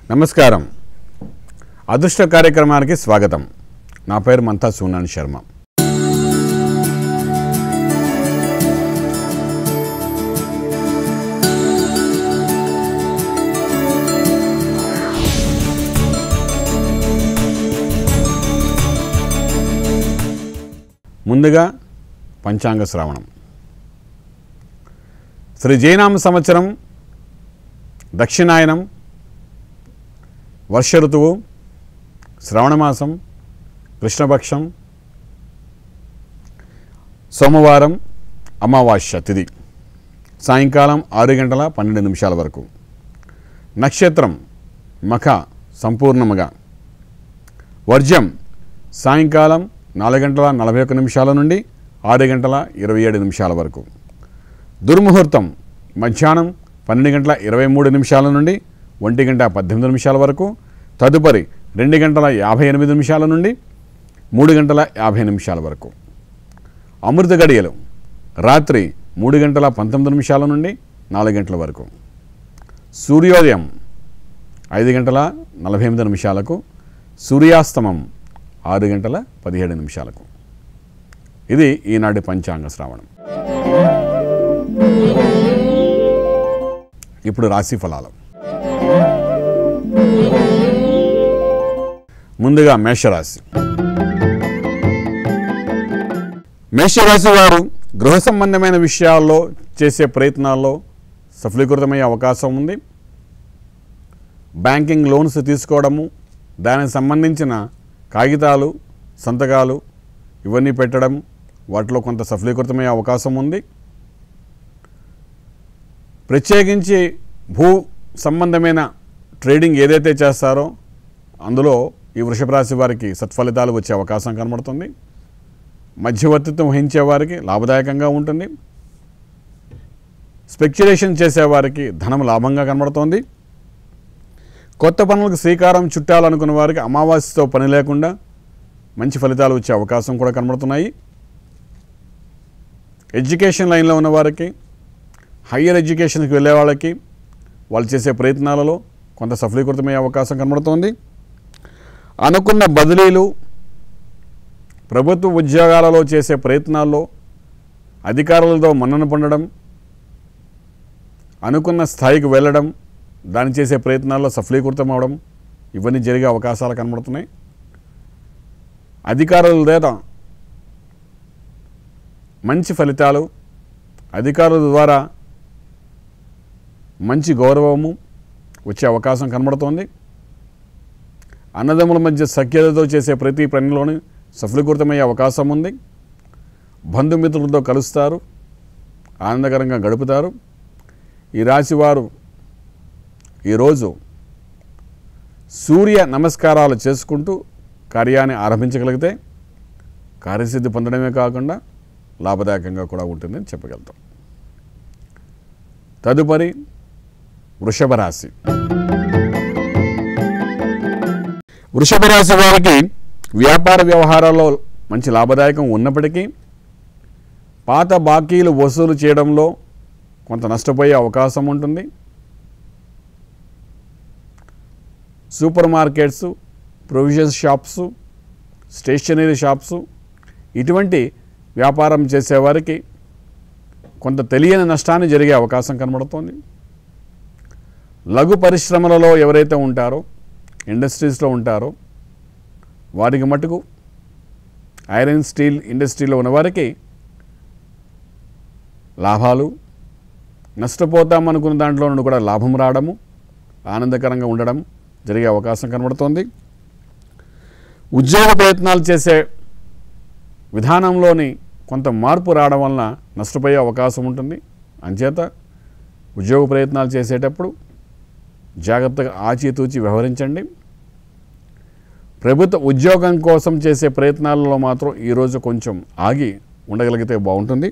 నమస్కారం అదృష్ట కార్యక్రమానికి స్వాగతం నా పేరు మంతా సూనాన్ శర్మ ముందుగా పంచాంగ శ్రావణం శ్రీ జయనామ సంవత్సరం దక్షిణాయనం వర్ష ఋతువు శ్రవణమాసం కృష్ణపక్షం సోమవారం అమావాస్య తిథి సాయంకాలం ఆరు గంటల పన్నెండు నిమిషాల వరకు నక్షత్రం మఖ సంపూర్ణముగా వర్జం సాయంకాలం నాలుగు గంటల నలభై ఒక్క నిమిషాల నుండి ఆరు గంటల ఇరవై ఏడు నిమిషాల వరకు దుర్ముహూర్తం మధ్యాహ్నం పన్నెండు గంటల ఇరవై మూడు నిమిషాల నుండి ఒంటి గంట పద్దెనిమిది నిమిషాల వరకు తదుపరి రెండు గంటల యాభై ఎనిమిది నిమిషాల నుండి మూడు గంటల యాభై నిమిషాల వరకు అమృత గడియలు రాత్రి మూడు గంటల పంతొమ్మిది నిమిషాల నుండి నాలుగు గంటల వరకు సూర్యోదయం ఐదు గంటల నలభై ఎనిమిది నిమిషాలకు సూర్యాస్తమం ఆరు గంటల పదిహేడు నిమిషాలకు ఇది ఈనాటి పంచాంగ శ్రావణం ఇప్పుడు రాశి ఫలాలు ముందుగా మేషరాశి మేషరాశి వారు గృహ సంబంధమైన విషయాల్లో చేసే ప్రయత్నాల్లో సఫలీకృతమయ్యే అవకాశం ఉంది బ్యాంకింగ్ లోన్స్ తీసుకోవడము దానికి సంబంధించిన కాగితాలు సంతకాలు ఇవన్నీ పెట్టడం వాటిలో కొంత సఫలీకృతమయ్యే అవకాశం ఉంది ప్రత్యేకించి భూ సంబంధమైన ట్రేడింగ్ ఏదైతే చేస్తారో అందులో ఈ వృషభ రాశి వారికి సత్ఫలితాలు వచ్చే అవకాశం కనబడుతుంది మధ్యవర్తిత్వం వహించే వారికి లాభదాయకంగా ఉంటుంది స్పెక్యులేషన్ చేసేవారికి ధనం లాభంగా కనబడుతోంది కొత్త పనులకు శ్రీకారం చుట్టాలనుకున్న వారికి అమావాస్యతో పని లేకుండా మంచి ఫలితాలు వచ్చే అవకాశం కూడా కనబడుతున్నాయి ఎడ్యుకేషన్ లైన్లో ఉన్న వారికి హయ్యర్ ఎడ్యుకేషన్కి వెళ్ళే వాళ్ళకి వాళ్ళు చేసే ప్రయత్నాలలో కొంత సఫలీకృతమయ్యే అవకాశం కనబడుతోంది అనుకున్న బదిలీలు ప్రభుత్వ ఉద్యోగాలలో చేసే ప్రయత్నాల్లో అధికారులతో మన్నన పొందడం అనుకున్న స్థాయికి వెళ్ళడం దాని చేసే ప్రయత్నాల్లో సఫలీకృతం అవడం ఇవన్నీ జరిగే అవకాశాలు కనబడుతున్నాయి అధికారుల చేత మంచి ఫలితాలు అధికారుల ద్వారా మంచి గౌరవము వచ్చే అవకాశం కనబడుతోంది అన్నదమ్ముల మధ్య సఖ్యతతో చేసే ప్రతి పనిలోని సఫలీకృతమయ్యే అవకాశం ఉంది బంధుమిత్రులతో కలుస్తారు ఆనందకరంగా గడుపుతారు ఈ రాశి వారు ఈరోజు సూర్య నమస్కారాలు చేసుకుంటూ కార్యాన్ని ఆరంభించగలిగితే కార్యసిద్ధి పొందడమే కాకుండా లాభదాయకంగా కూడా ఉంటుందని చెప్పగలుగుతాం తదుపరి వృషభ రాశి వృషభ రాశి వారికి వ్యాపార వ్యవహారాల్లో మంచి లాభదాయకం ఉన్నప్పటికీ పాత బాకీలు వసూలు చేయడంలో కొంత నష్టపోయే అవకాశం ఉంటుంది super markets provisions shops stationery shops ఇటువంటి వ్యాపారం చేసేవారికి కొంత తెలియని నష్టాన్ని జరిగే అవకాశం కనబడుతోంది లఘు పరిశ్రమలలో ఎవరైతే ఉంటారో ఇండస్ట్రీస్లో ఉంటారో వారికి మటుకు ఐరన్ స్టీల్ ఇండస్ట్రీలో ఉన్నవారికి లాభాలు నష్టపోతాం అనుకున్న దాంట్లో నుండి కూడా లాభం రావడము ఆనందకరంగా ఉండడం జరిగే అవకాశం కనబడుతోంది ఉద్యోగ ప్రయత్నాలు చేసే విధానంలోని కొంత మార్పు రావడం వలన నష్టపోయే అవకాశం ఉంటుంది అంచేత ఉద్యోగ ప్రయత్నాలు చేసేటప్పుడు జాగ్రత్తగా ఆచితూచి వ్యవహరించండి ప్రభుత్వ ఉద్యోగం కోసం చేసే ప్రయత్నాలలో మాత్రం ఈరోజు కొంచెం ఆగి ఉండగలిగితే బాగుంటుంది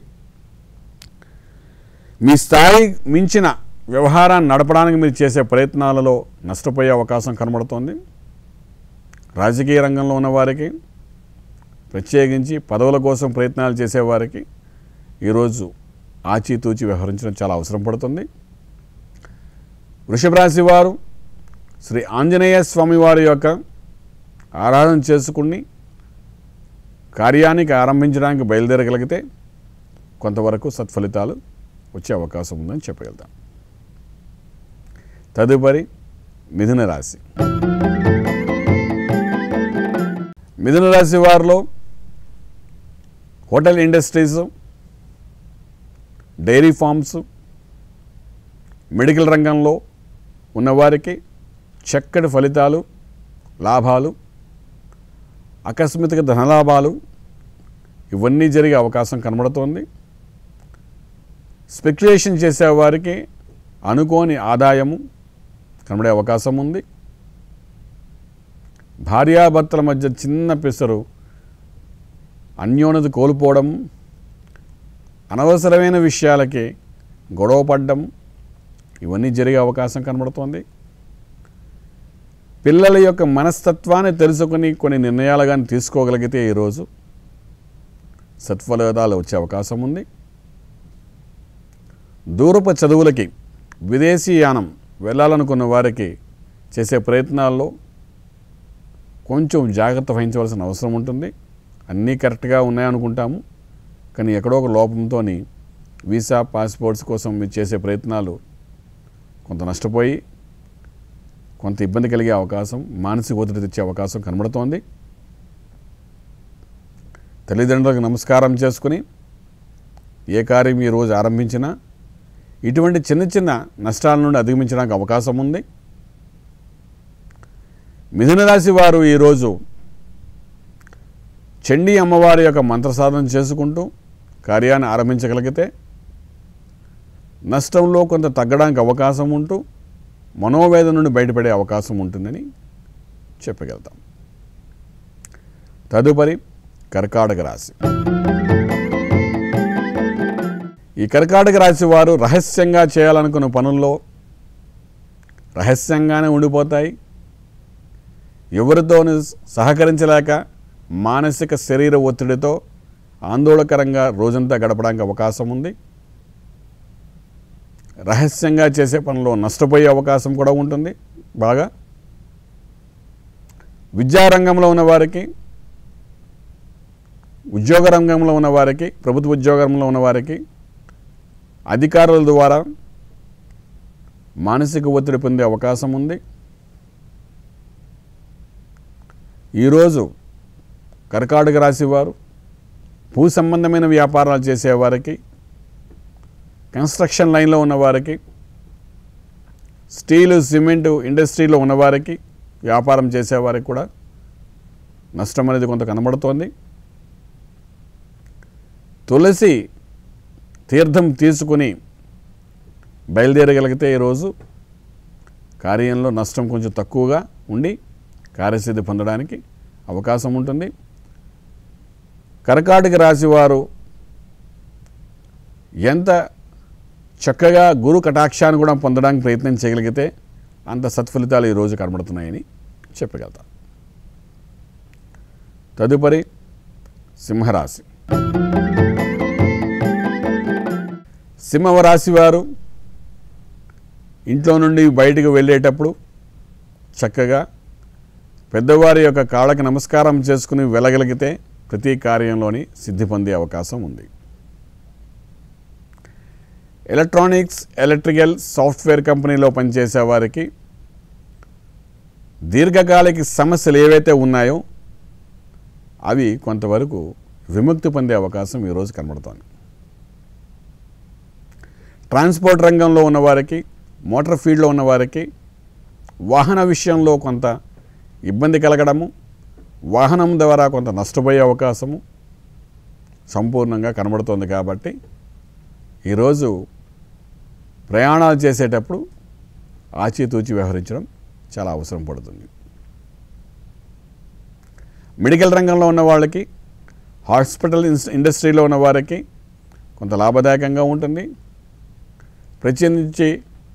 మీ స్థాయి మించిన వ్యవహారాన్ని నడపడానికి మీరు చేసే ప్రయత్నాలలో నష్టపోయే అవకాశం కనబడుతోంది రాజకీయ రంగంలో ఉన్నవారికి ప్రత్యేకించి పదవుల కోసం ప్రయత్నాలు చేసేవారికి ఈరోజు ఆచితూచి వ్యవహరించడం చాలా అవసరం పడుతుంది వృషభ రాశి వారు శ్రీ ఆంజనేయ స్వామి వారి యొక్క ఆరాధన చేసుకుని కార్యానికి ఆరంభించడానికి బయలుదేరగలిగితే కొంతవరకు సత్ఫలితాలు వచ్చే అవకాశం ఉందని చెప్పగలుగుతాం తదుపరి మిథున రాశి మిథున రాశి వారిలో hotel industries dairy farms medical రంగంలో ఉన్నవారికి చక్కటి ఫలితాలు లాభాలు ఆకస్మిక ధనలాభాలు ఇవన్నీ జరిగే అవకాశం కనబడుతోంది స్పెక్యులేషన్ చేసేవారికి అనుకోని ఆదాయము కనబడే అవకాశం ఉంది భార్యాభర్తల మధ్య చిన్న పిసరు అన్యోన్యత కోల్పోవడం అనవసరమైన విషయాలకి గొడవ పడ్డం ఇవన్నీ జరిగే అవకాశం కనబడుతోంది పిల్లల యొక్క మనస్తత్వాన్ని తెలుసుకుని కొన్ని నిర్ణయాలు కానీ తీసుకోగలిగితే ఈరోజు సత్ఫలితాలు వచ్చే అవకాశం ఉంది దూరపు చదువులకి విదేశీ యానం వెళ్ళాలనుకున్న వారికి చేసే ప్రయత్నాల్లో కొంచెం జాగ్రత్త వహించవలసిన అవసరం ఉంటుంది అన్నీ కరెక్ట్గా ఉన్నాయనుకుంటాము కానీ ఎక్కడో ఒక లోపంతో వీసా పాస్పోర్ట్స్ కోసం మీరు చేసే ప్రయత్నాలు కొంత నష్టపోయి కొంత ఇబ్బంది కలిగే అవకాశం మానసిక ఒత్తిడి తెచ్చే అవకాశం కనబడుతోంది తల్లిదండ్రులకు నమస్కారం చేసుకుని ఏ కార్యం ఈ రోజు ఆరంభించినా ఇటువంటి చిన్న చిన్న నష్టాల నుండి అధిగమించడానికి అవకాశం ఉంది మిథున రాశి వారు ఈరోజు చండీ అమ్మవారి యొక్క మంత్రసాధన చేసుకుంటూ కార్యాన్ని ఆరంభించగలిగితే నష్టంలో కొంత తగ్గడానికి అవకాశం ఉంటూ మనోవేదన నుండి బయటపడే అవకాశం ఉంటుందని చెప్పగలుగుతాం తదుపరి కర్కాటక రాశి ఈ కర్కాటక రాశి వారు రహస్యంగా చేయాలనుకున్న పనుల్లో రహస్యంగానే ఉండిపోతాయి ఎవరితోనూ సహకరించలేక మానసిక శరీర ఒత్తిడితో ఆందోళనకరంగా రోజంతా గడపడానికి అవకాశం ఉంది రహస్యంగా చేసే పనిలో నష్టపోయే అవకాశం కూడా ఉంటుంది బాగా విద్యారంగంలో ఉన్న వారికి ఉద్యోగ రంగంలో ఉన్న వారికి ప్రభుత్వ ఉద్యోగంలో ఉన్న వారికి అధికారుల ద్వారా మానసిక ఒత్తిడి పొందే అవకాశం ఉంది ఈరోజు కర్కాటక రాశి వారు భూ సంబంధమైన వ్యాపారాలు చేసేవారికి కన్స్ట్రక్షన్ లైన్లో ఉన్నవారికి స్టీలు సిమెంటు ఇండస్ట్రీలో ఉన్నవారికి వ్యాపారం చేసేవారికి కూడా నష్టం అనేది కొంత కనబడుతోంది తులసి తీర్థం తీసుకుని బయలుదేరగలిగితే ఈరోజు కార్యంలో నష్టం కొంచెం తక్కువగా ఉండి కార్యసిద్ధి పొందడానికి అవకాశం ఉంటుంది కర్కాటక రాశి వారు ఎంత చక్కగా గురు కటాక్షాన్ని కూడా పొందడానికి ప్రయత్నం చేయగలిగితే అంత సత్ఫలితాలు ఈరోజు కనబడుతున్నాయని చెప్పగలుగుతాం తదుపరి సింహరాశి సింహరాశి వారు ఇంట్లో నుండి బయటకు వెళ్ళేటప్పుడు చక్కగా పెద్దవారి యొక్క కాళ్ళకి నమస్కారం చేసుకుని వెళ్ళగలిగితే ప్రతి కార్యంలోని సిద్ధి పొందే అవకాశం ఉంది ఎలక్ట్రానిక్స్ ఎలక్ట్రికల్ సాఫ్ట్వేర్ కంపెనీలో పనిచేసే వారికి దీర్ఘకాలిక సమస్యలు ఏవైతే ఉన్నాయో అవి కొంతవరకు విముక్తి పొందే అవకాశం ఈరోజు కనబడుతోంది ట్రాన్స్పోర్ట్ రంగంలో ఉన్నవారికి మోటార్ ఫీల్డ్లో ఉన్నవారికి వాహన విషయంలో కొంత ఇబ్బంది కలగడము వాహనం ద్వారా కొంత నష్టపోయే అవకాశము సంపూర్ణంగా కనబడుతోంది కాబట్టి ఈరోజు ప్రయాణాలు చేసేటప్పుడు ఆచితూచి వ్యవహరించడం చాలా అవసరం పడుతుంది మెడికల్ రంగంలో ఉన్న వాళ్ళకి హాస్పిటల్ ఇన్స్- ఇండస్ట్రీలో ఉన్న వారికి కొంత లాభదాయకంగా ఉంటుంది ప్రత్యేకించి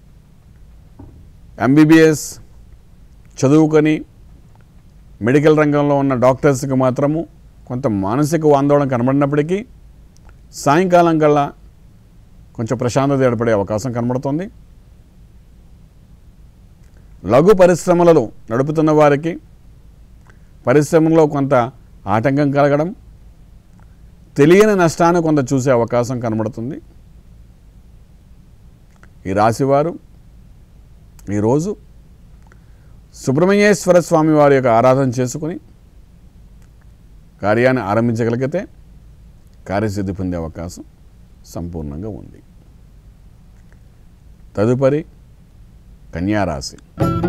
ఎంబీబీఎస్ చదువుకొని మెడికల్ రంగంలో ఉన్న డాక్టర్స్కి మాత్రము కొంత మానసిక ఆందోళన కనబడినప్పటికీ సాయంకాలం కల్లా కొంచెం ప్రశాంతత ఏర్పడే అవకాశం కనబడుతుంది లఘు పరిశ్రమలలో నడుపుతున్న వారికి పరిశ్రమలో కొంత ఆటంకం కలగడం తెలియని నష్టాన్ని కొంత చూసే అవకాశం కనబడుతుంది ఈ రాశివారు ఈరోజు సుబ్రహ్మణ్యేశ్వర స్వామి వారి యొక్క ఆరాధన చేసుకుని కార్యాన్ని ఆరంభించగలిగితే కార్యసిద్ధి పొందే అవకాశం సంపూర్ణంగా ఉంది తదుపరి కన్యారాశి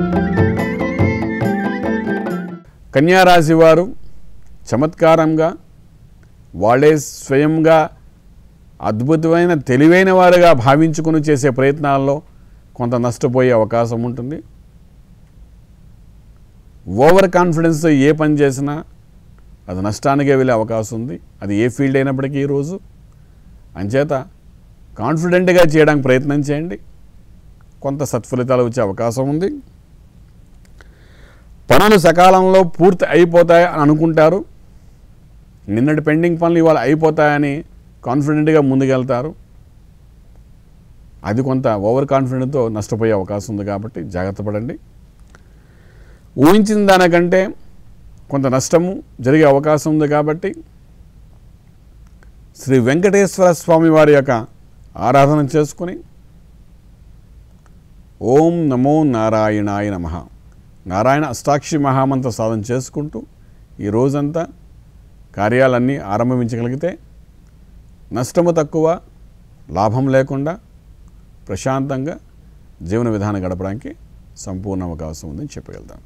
కన్యారాశి వారు చమత్కారంగా వాళ్ళే స్వయంగా అద్భుతమైన తెలివైన వారుగా భావించుకుని చేసే ప్రయత్నాల్లో కొంత నష్టపోయే అవకాశం ఉంటుంది ఓవర్ కాన్ఫిడెన్స్ ఏ పని చేసినా అది నష్టానికే వెళ్ళే అవకాశం ఉంది అది ఏ ఫీల్డ్ అయినప్పటికీ ఈరోజు అంచేత కాన్ఫిడెంట్గా చేయడానికి ప్రయత్నం చేయండి కొంత సత్ఫలితాలు వచ్చే అవకాశం ఉంది పనులు సకాలంలో పూర్తి అయిపోతాయి అని అనుకుంటారు నిన్నటి పెండింగ్ పనులు ఇవాళ అయిపోతాయని కాన్ఫిడెంట్గా ముందుకెళ్తారు అది కొంత ఓవర్ కాన్ఫిడెంట్తో నష్టపోయే అవకాశం ఉంది కాబట్టి జాగ్రత్త పడండి ఊహించిన దానికంటే కొంత నష్టము జరిగే అవకాశం ఉంది కాబట్టి శ్రీ వెంకటేశ్వర స్వామి వారి యొక్క ఆరాధన చేసుకుని ఓం నమో నారాయణాయ నమ నారాయణ అష్టాక్షి మహామంత్ర సాధన చేసుకుంటూ ఈ రోజంతా కార్యాలన్నీ ఆరంభించగలిగితే నష్టము తక్కువ లాభం లేకుండా ప్రశాంతంగా జీవన విధానం గడపడానికి సంపూర్ణ అవకాశం ఉందని చెప్పగలుగుతాం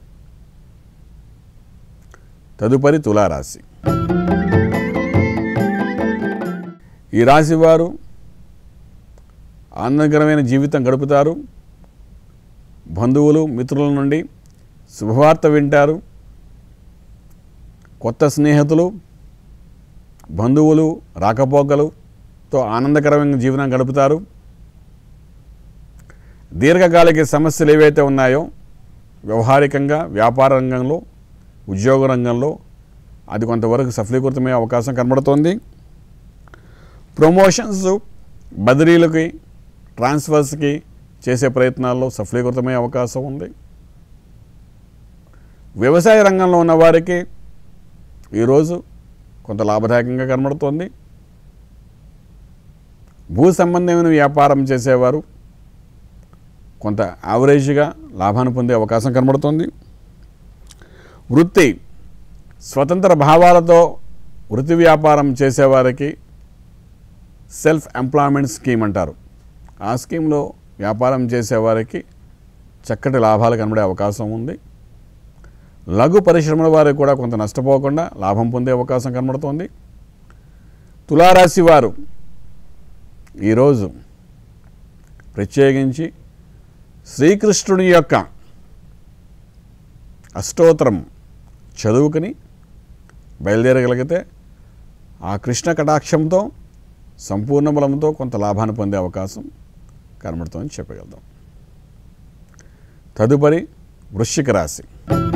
తదుపరి తులారాశి ఈ రాశి వారు ఆనందకరమైన జీవితం గడుపుతారు బంధువులు మిత్రుల నుండి శుభవార్త వింటారు కొత్త స్నేహితులు బంధువులు రాకపోకలుతో ఆనందకరమైన జీవనం గడుపుతారు దీర్ఘకాలిక సమస్యలు ఏవైతే ఉన్నాయో వ్యవహారికంగా వ్యాపార రంగంలో ఉద్యోగ రంగంలో అది కొంతవరకు సఫలీకృతమయ్యే అవకాశం కనబడుతోంది ప్రమోషన్స్ బదిలీలకి ట్రాన్స్ఫర్స్కి చేసే ప్రయత్నాల్లో సఫలీకృతమయ్యే అవకాశం ఉంది వ్యవసాయ రంగంలో ఉన్న వారికి ఈరోజు కొంత లాభదాయకంగా కనబడుతోంది భూ సంబంధమైన వ్యాపారం చేసేవారు కొంత యావరేజ్గా లాభాన్ని పొందే అవకాశం కనబడుతోంది వృత్తి స్వతంత్ర భావాలతో వృత్తి వ్యాపారం చేసేవారికి సెల్ఫ్ ఎంప్లాయ్మెంట్ స్కీమ్ అంటారు ఆ స్కీమ్లో వ్యాపారం చేసేవారికి చక్కటి లాభాలు కనబడే అవకాశం ఉంది లఘు పరిశ్రమల వారికి కూడా కొంత నష్టపోకుండా లాభం పొందే అవకాశం కనబడుతోంది తులారాశి వారు ఈరోజు ప్రత్యేకించి శ్రీకృష్ణుడి యొక్క అష్టోత్తరం చదువుకుని బయలుదేరగలిగితే ఆ కృష్ణ కటాక్షంతో సంపూర్ణ బలంతో కొంత లాభాన్ని పొందే అవకాశం కనబడుతుందని చెప్పగలుగుతాం తదుపరి వృశ్చిక రాశి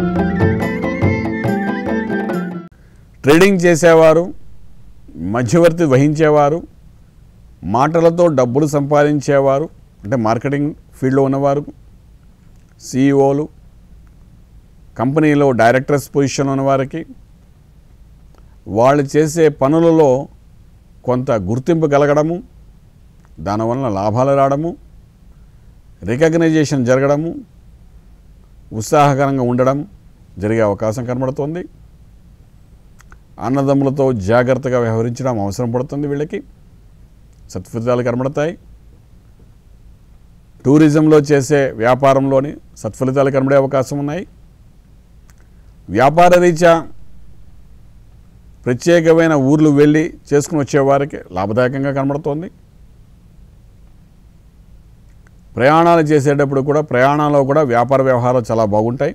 ట్రేడింగ్ చేసేవారు మధ్యవర్తి వహించేవారు మాటలతో డబ్బులు సంపాదించేవారు అంటే మార్కెటింగ్ ఫీల్డ్లో ఉన్నవారు సిఇఓలు కంపెనీలో డైరెక్టర్స్ పొజిషన్లో ఉన్నవారికి వాళ్ళు చేసే పనులలో కొంత గుర్తింపు కలగడము దానివలన లాభాలు రావడము రికగ్నైజేషన్ జరగడము ఉత్సాహకరంగా ఉండడం జరిగే అవకాశం కనబడుతోంది అన్నదమ్ములతో జాగ్రత్తగా వ్యవహరించడం అవసరం పడుతుంది వీళ్ళకి సత్ఫలితాలు కనబడతాయి టూరిజంలో చేసే వ్యాపారంలోని సత్ఫలితాలు కనబడే అవకాశం ఉన్నాయి వ్యాపార రీత్యా ప్రత్యేకమైన ఊర్లు వెళ్ళి చేసుకుని వచ్చేవారికి లాభదాయకంగా కనబడుతోంది ప్రయాణాలు చేసేటప్పుడు కూడా ప్రయాణాల్లో కూడా వ్యాపార వ్యవహారాలు చాలా బాగుంటాయి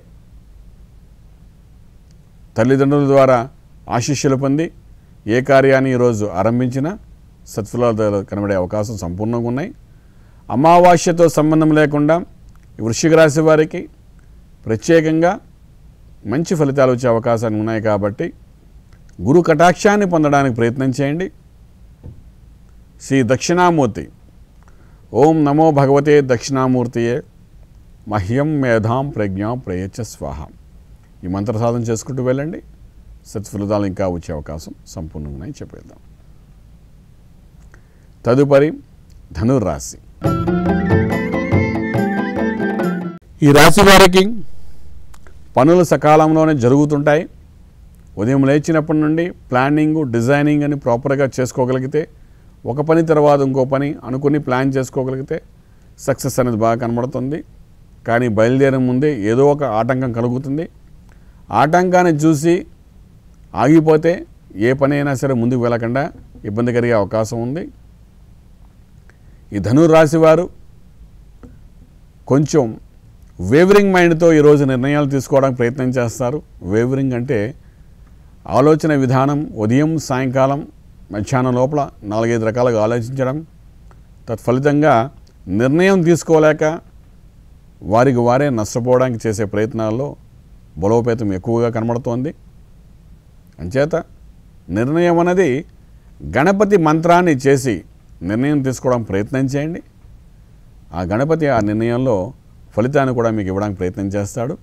తల్లిదండ్రుల ద్వారా ఆశీస్సులు పొంది ఏ కార్యాన్ని ఈరోజు ఆరంభించినా సత్ఫలాలు కనబడే అవకాశం సంపూర్ణంగా ఉన్నాయి అమావాస్యతో సంబంధం లేకుండా ఈ వృశ్చిక రాశి వారికి ప్రత్యేకంగా మంచి ఫలితాలు వచ్చే అవకాశాలు ఉన్నాయి కాబట్టి గురు కటాక్షాన్ని పొందడానికి ప్రయత్నం చేయండి శ్రీ దక్షిణామూర్తి ఓం నమో భగవతే దక్షిణామూర్తియే మహ్యం మేధాం ప్రజ్ఞాం ప్రయచ్చ స్వాహ ఈ మంత్ర సాధన చేసుకుంటూ వెళ్ళండి సత్ఫలితాలు ఇంకా వచ్చే అవకాశం సంపూర్ణంగా చెప్పేద్దాం తదుపరి ధనుర్రాశి ఈ రాశి వారికి పనులు సకాలంలోనే జరుగుతుంటాయి ఉదయం లేచినప్పటి నుండి ప్లానింగ్ డిజైనింగ్ అని ప్రాపర్గా చేసుకోగలిగితే ఒక పని తర్వాత ఇంకో పని అనుకుని ప్లాన్ చేసుకోగలిగితే సక్సెస్ అనేది బాగా కనబడుతుంది కానీ బయలుదేరే ముందే ఏదో ఒక ఆటంకం కలుగుతుంది ఆటంకాన్ని చూసి ఆగిపోతే ఏ పని అయినా సరే ముందుకు వెళ్ళకుండా ఇబ్బంది కలిగే అవకాశం ఉంది ఈ ధనుర్రాశి వారు కొంచెం వేవరింగ్ మైండ్తో ఈరోజు నిర్ణయాలు తీసుకోవడానికి ప్రయత్నం చేస్తారు వేవరింగ్ అంటే ఆలోచన విధానం ఉదయం సాయంకాలం మధ్యాహ్నం లోపల నాలుగైదు రకాలుగా ఆలోచించడం తత్ఫలితంగా నిర్ణయం తీసుకోలేక వారికి వారే నష్టపోవడానికి చేసే ప్రయత్నాల్లో బలోపేతం ఎక్కువగా కనబడుతోంది అంచేత నిర్ణయం అనేది గణపతి మంత్రాన్ని చేసి నిర్ణయం తీసుకోవడం ప్రయత్నం చేయండి ఆ గణపతి ఆ నిర్ణయంలో ఫలితాన్ని కూడా మీకు ఇవ్వడానికి ప్రయత్నం చేస్తాడు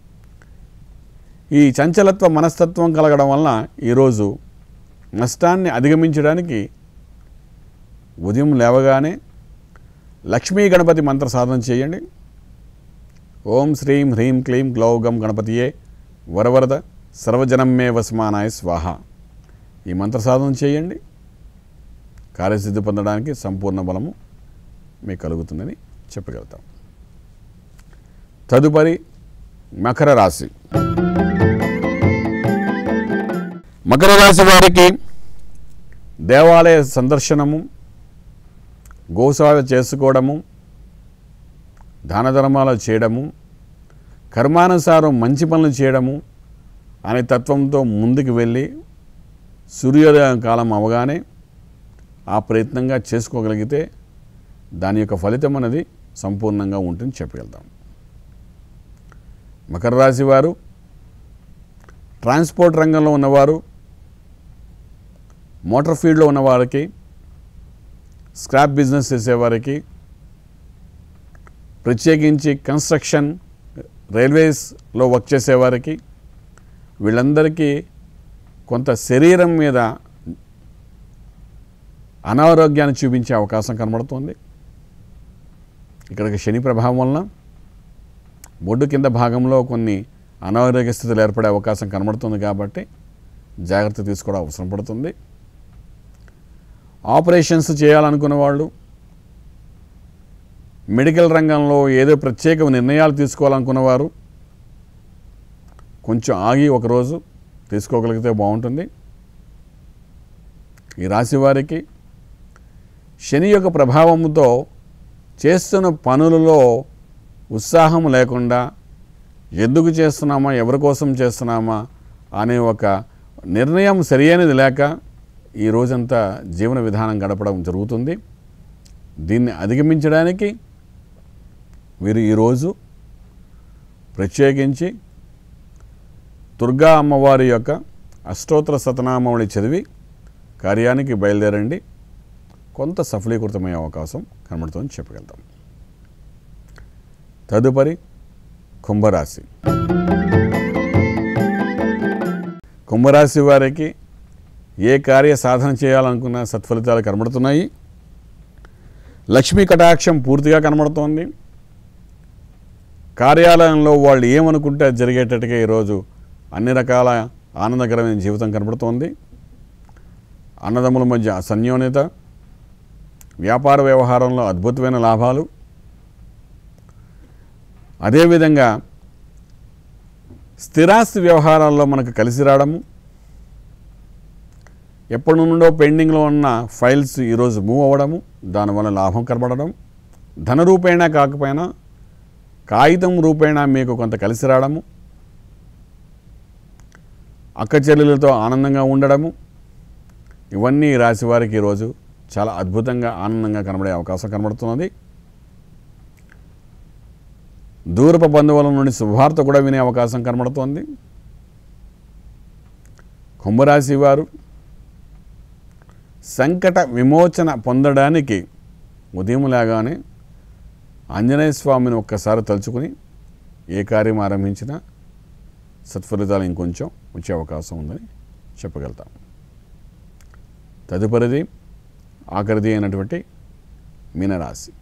ఈ చంచలత్వ మనస్తత్వం కలగడం వలన ఈరోజు నష్టాన్ని అధిగమించడానికి ఉదయం లేవగానే లక్ష్మీ గణపతి మంత్ర సాధన చేయండి ఓం శ్రీం హ్రీం క్లీం గ్లౌగం గణపతియే వరవరద సర్వజనమ్మే వసమానాయ స్వాహ ఈ మంత్ర సాధన చేయండి కార్యసిద్ధి పొందడానికి సంపూర్ణ బలము మీకు కలుగుతుందని చెప్పగలుగుతాం తదుపరి మకర రాశి మకర రాశి వారికి దేవాలయ సందర్శనము గోసేవ చేసుకోవడము దాన ధర్మాలు చేయడము కర్మానుసారం మంచి పనులు చేయడము అనే తత్వంతో ముందుకు వెళ్ళి సూర్యోదయం కాలం అవగానే ఆ ప్రయత్నంగా చేసుకోగలిగితే దాని యొక్క ఫలితం అనేది సంపూర్ణంగా ఉంటుంది చెప్పగలుగుతాం మకర రాశి వారు ట్రాన్స్పోర్ట్ రంగంలో ఉన్నవారు మోటార్ ఫీల్డ్లో ఉన్నవారికి స్క్రాప్ బిజినెస్ చేసేవారికి ప్రత్యేకించి కన్స్ట్రక్షన్ రైల్వేస్లో వర్క్ చేసేవారికి వీళ్ళందరికీ కొంత శరీరం మీద అనారోగ్యాన్ని చూపించే అవకాశం కనబడుతుంది ఇక్కడికి శని ప్రభావం వలన బొడ్డు కింద భాగంలో కొన్ని అనారోగ్య స్థితులు ఏర్పడే అవకాశం కనబడుతుంది కాబట్టి జాగ్రత్త తీసుకోవడం అవసరం పడుతుంది ఆపరేషన్స్ చేయాలనుకున్న వాళ్ళు మెడికల్ రంగంలో ఏదో ప్రత్యేక నిర్ణయాలు తీసుకోవాలనుకున్నవారు కొంచెం ఆగి ఒకరోజు తీసుకోగలిగితే బాగుంటుంది ఈ రాశి వారికి శని యొక్క ప్రభావంతో చేస్తున్న పనులలో ఉత్సాహం లేకుండా ఎందుకు చేస్తున్నామా ఎవరి కోసం చేస్తున్నామా అనే ఒక నిర్ణయం సరియైనది లేక ఈ రోజంతా జీవన విధానం గడపడం జరుగుతుంది దీన్ని అధిగమించడానికి వీరు ఈరోజు ప్రత్యేకించి దుర్గా అమ్మవారి యొక్క అష్టోత్తర శతనామావళి చదివి కార్యానికి బయలుదేరండి కొంత సఫలీకృతమయ్యే అవకాశం కనబడుతుందని చెప్పగలుగుతాం తదుపరి కుంభరాశి కుంభరాశి వారికి ఏ కార్య సాధన చేయాలనుకున్న సత్ఫలితాలు కనబడుతున్నాయి లక్ష్మీ కటాక్షం పూర్తిగా కనబడుతోంది కార్యాలయంలో వాళ్ళు ఏమనుకుంటే అది జరిగేటట్టుగా ఈరోజు అన్ని రకాల ఆనందకరమైన జీవితం కనబడుతోంది అన్నదమ్ముల మధ్య సన్యోన్యత వ్యాపార వ్యవహారంలో అద్భుతమైన లాభాలు అదేవిధంగా స్థిరాస్తి వ్యవహారాల్లో మనకు కలిసి రావడము ఎప్పటి నుండో పెండింగ్లో ఉన్న ఫైల్స్ ఈరోజు మూవ్ అవ్వడము దానివల్ల లాభం కనబడడం ధన రూపేణా కాకపోయినా కాగితం రూపేణా మీకు కొంత కలిసి రావడము అక్క చెల్లెలతో ఆనందంగా ఉండడము ఇవన్నీ ఈ రాశి వారికి ఈరోజు చాలా అద్భుతంగా ఆనందంగా కనబడే అవకాశం కనబడుతున్నది దూరపు బంధువుల నుండి శుభవార్త కూడా వినే అవకాశం కనబడుతోంది కుంభరాశి వారు సంకట విమోచన పొందడానికి ఉదయం లేగానే ఆంజనేయ స్వామిని ఒక్కసారి తలుచుకుని ఏ కార్యం ఆరంభించినా సత్ఫలితాలు ఇంకొంచెం వచ్చే అవకాశం ఉందని చెప్పగలుగుతాం తదుపరిది ఆఖరిది అయినటువంటి మీనరాశి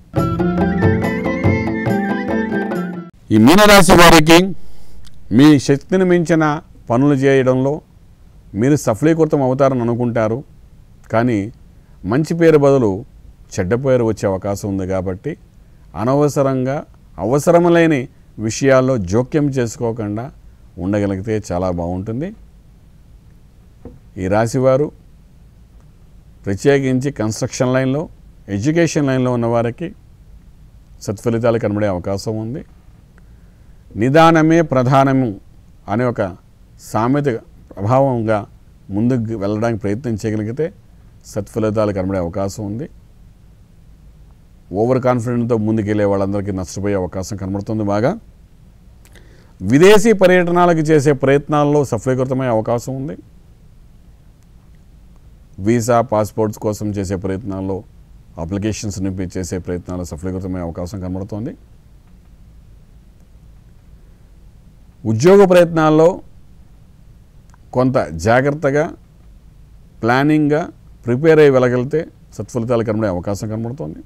ఈ మీనరాశి వారికి మీ శక్తిని మించిన పనులు చేయడంలో మీరు సఫలీకృతం అవుతారని అనుకుంటారు కానీ మంచి పేరు బదులు చెడ్డ పేరు వచ్చే అవకాశం ఉంది కాబట్టి అనవసరంగా అవసరం లేని విషయాల్లో జోక్యం చేసుకోకుండా ఉండగలిగితే చాలా బాగుంటుంది ఈ రాశివారు ప్రత్యేకించి కన్స్ట్రక్షన్ లైన్లో ఎడ్యుకేషన్ లైన్లో ఉన్న వారికి సత్ఫలితాలు కనబడే అవకాశం ఉంది నిదానమే ప్రధానము అనే ఒక సామెత ప్రభావంగా ముందుకు వెళ్ళడానికి ప్రయత్నం చేయగలిగితే సత్ఫలితాలు కనబడే అవకాశం ఉంది ఓవర్ కాన్ఫిడెంట్తో ముందుకెళ్ళే వాళ్ళందరికీ నష్టపోయే అవకాశం కనబడుతుంది బాగా విదేశీ పర్యటనలకు చేసే ప్రయత్నాల్లో సఫలీకృతమయ్యే అవకాశం ఉంది వీసా పాస్పోర్ట్స్ కోసం చేసే ప్రయత్నాల్లో అప్లికేషన్స్ నింపి చేసే ప్రయత్నాల్లో సఫలీకృతమయ్యే అవకాశం కనబడుతోంది ఉద్యోగ ప్రయత్నాల్లో కొంత జాగ్రత్తగా ప్లానింగ్గా ప్రిపేర్ అయ్యి వెళ్ళగలిగితే సత్ఫలితాలు కనబడే అవకాశం కనబడుతోంది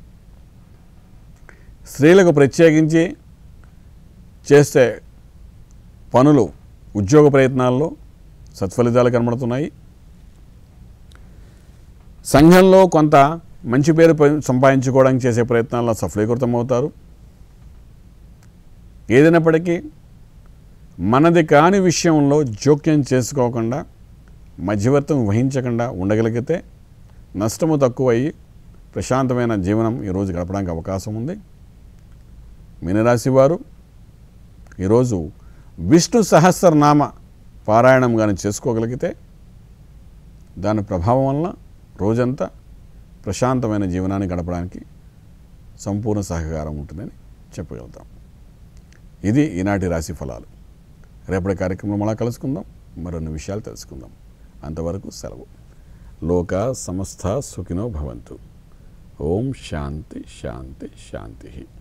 స్త్రీలకు ప్రత్యేకించి చేస్తే పనులు ఉద్యోగ ప్రయత్నాల్లో సత్ఫలితాలు కనబడుతున్నాయి సంఘంలో కొంత మంచి పేరు ప- సంపాదించుకోవడానికి చేసే ప్రయత్నాల్లో సఫలీకృతం అవుతారు ఏదైనప్పటికీ మనది కాని విషయంలో జోక్యం చేసుకోకుండా మధ్యవర్తం వహించకుండా ఉండగలిగితే నష్టము తక్కువయ్యి ప్రశాంతమైన జీవనం ఈరోజు గడపడానికి అవకాశం ఉంది మీనరాశి వారు ఈరోజు విష్ణు సహస్రనామ పారాయణం కానీ చేసుకోగలిగితే దాని ప్రభావం వలన రోజంతా ప్రశాంతమైన జీవనాన్ని గడపడానికి సంపూర్ణ సహకారం ఉంటుందని చెప్పగలుగుతాం ఇది ఈనాటి రాశి ఫలాలు రేపటి కార్యక్రమంలో మళ్ళా కలుసుకుందాం మరిన్ని విషయాలు తెలుసుకుందాం అంతవరకు సెలవు లోక సమస్త సుఖినో భవంతు ఓం శాంతి శాంతి శాంతి